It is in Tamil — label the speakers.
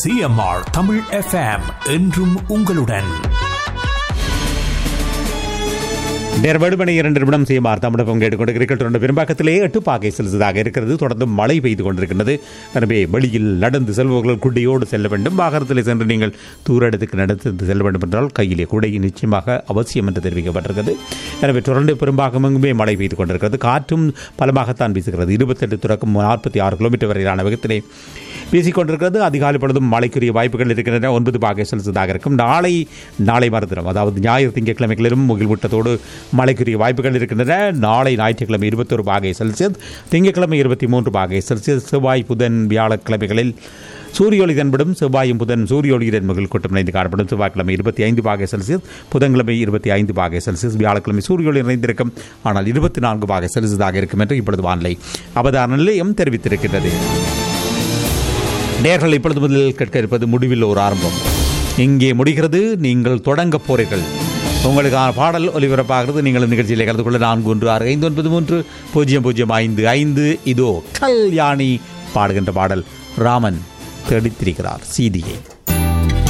Speaker 1: சிஎம்ஆர் தமிழ் எஃப்எம் என்றும் உங்களுடன்
Speaker 2: நேர்வடு மணி இரண்டு நிமிடம் செய்யுமாறு தமிழகம் கேட்டுக்கொண்டிருக்கிறீர்கள் தொடர்ந்து பெரும்பாக்கத்திலே எட்டு பாகை செலுத்ததாக இருக்கிறது தொடர்ந்து மழை பெய்து கொண்டிருக்கின்றது எனவே வெளியில் நடந்து செல்பவர்கள் குடியோடு செல்ல வேண்டும் வாகனத்தில் சென்று நீங்கள் தூர இடத்துக்கு நடந்து செல்ல வேண்டும் என்றால் கையிலே குடை நிச்சயமாக அவசியம் என்று தெரிவிக்கப்பட்டிருக்கிறது எனவே தொடர்ந்து பெரும்பாகம் எங்குமே மழை பெய்து கொண்டிருக்கிறது காற்றும் பலமாகத்தான் வீசுகிறது இருபத்தெட்டு தொடக்கம் நாற்பத்தி ஆறு கிலோமீட்டர் வரையிலான வேகத்திலே வீசிக்கொண்டிருக்கிறது அதிகாலை பொழுதும் மழைக்குரிய வாய்ப்புகள் இருக்கின்றன ஒன்பது பாகை செலுத்ததாக இருக்கும் நாளை நாளை மறுதினம் அதாவது ஞாயிறு திங்கட்கிழமைகளிலும் முகில்வூட்டத்தோடு மழைக்குரிய வாய்ப்புகள் இருக்கின்றன நாளை ஞாயிற்றுக்கிழமை இருபத்தொரு பாகை செல்சியஸ் திங்கட்கிழமை இருபத்தி மூன்று பாகை செல்சியஸ் செவ்வாய் புதன் வியாழக்கிழமைகளில் சூரியொளி தென்படும் செவ்வாயும் புதன் சூரியொளியுடன் முகில் கூட்டம் நிறைந்து காணப்படும் செவ்வாய்க்கிழமை இருபத்தி ஐந்து பாகை செல்சியஸ் புதன்கிழமை இருபத்தி ஐந்து பாகை செல்சியஸ் வியாழக்கிழமை சூரியொளி நிறைந்திருக்கும் ஆனால் இருபத்தி நான்கு பாகை செல்சியஸாக இருக்கும் என்று இப்பொழுது வானிலை அவதான நிலையம் தெரிவித்திருக்கின்றது நேர்கள் இப்பொழுது முதலில் கேட்க இருப்பது முடிவில் ஒரு ஆரம்பம் இங்கே முடிகிறது நீங்கள் தொடங்க போறீர்கள் உங்களுக்கான பாடல் ஒலிபரப்பாகிறது நீங்கள் நிகழ்ச்சியில் கலந்து கொள்ள நான்கு ஒன்று ஆறு ஐந்து ஒன்பது மூன்று பூஜ்ஜியம் பூஜ்ஜியம் ஐந்து ஐந்து இதோ கல்யாணி பாடுகின்ற பாடல் ராமன் தேடித்திருக்கிறார் சீதியை